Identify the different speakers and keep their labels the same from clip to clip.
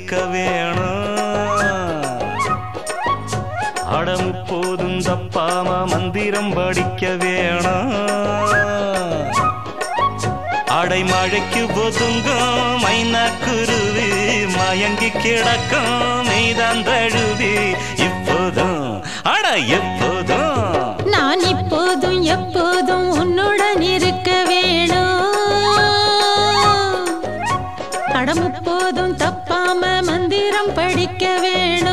Speaker 1: இருக்க வேணும் அடம் போதும் தப்பாம மந்திரம் படிக்க வேணும் அடைமழைக்கு ஒதுங்கும் மைனா குருவி மயங்கி கிடக்கும் மெய்தான் தழுவி இப்போதும் அட எப்போதும்
Speaker 2: நான் இப்போதும் எப்போதும் உன்னுடன் இருக்க வேணும் படம் எப்போதும் தப்பாம மந்திரம் படிக்க வேணும்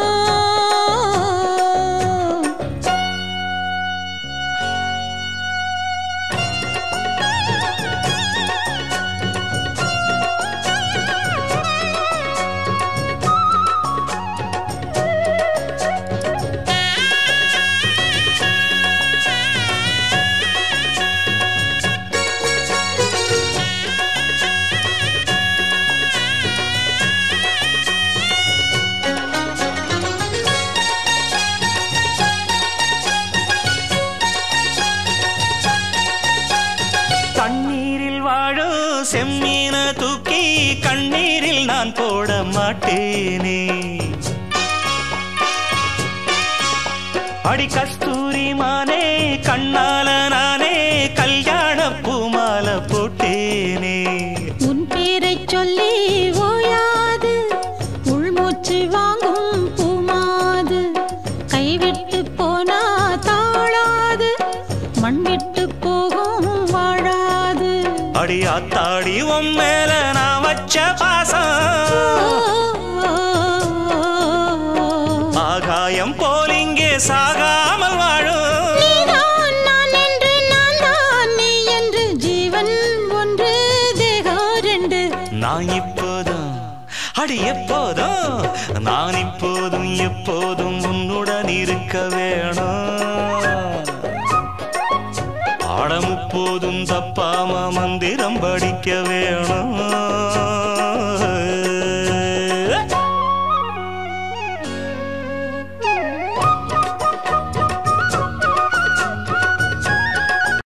Speaker 1: தண்ணீரில் வாழும் செம்மீன தூக்கி கண்ணீரில் நான் போட மாட்டேனே அடி கஸ்தூரி மானே கண்ணால நானே கல்யாண பூமால போட்டேனே
Speaker 2: உன் பேரைச் சொல்லி ஓயாது உள்மூச்சு வாங்கும் பூமாது கைவிட்டு போனா தாழாது மண் விட்டு போகும் வாழாது
Speaker 1: அடி ஆத்தாடி உன் மேல நான் வச்ச பாசம் ஆகாயம் போல் இங்கே சாகாமல் வாழும்
Speaker 2: நீதான் நான் என்று நான் தான் நீ என்று ஜீவன் ஒன்று தேகம் ரெண்டு
Speaker 1: நான் இப்போதும் அடி எப்போதும் நான் இப்போதும் எப்போதும் உன்னுடன் இருக்க வேணும் ஆடம் இப்போதும் தப்பாம மந்திரம் படிக்க வேணும்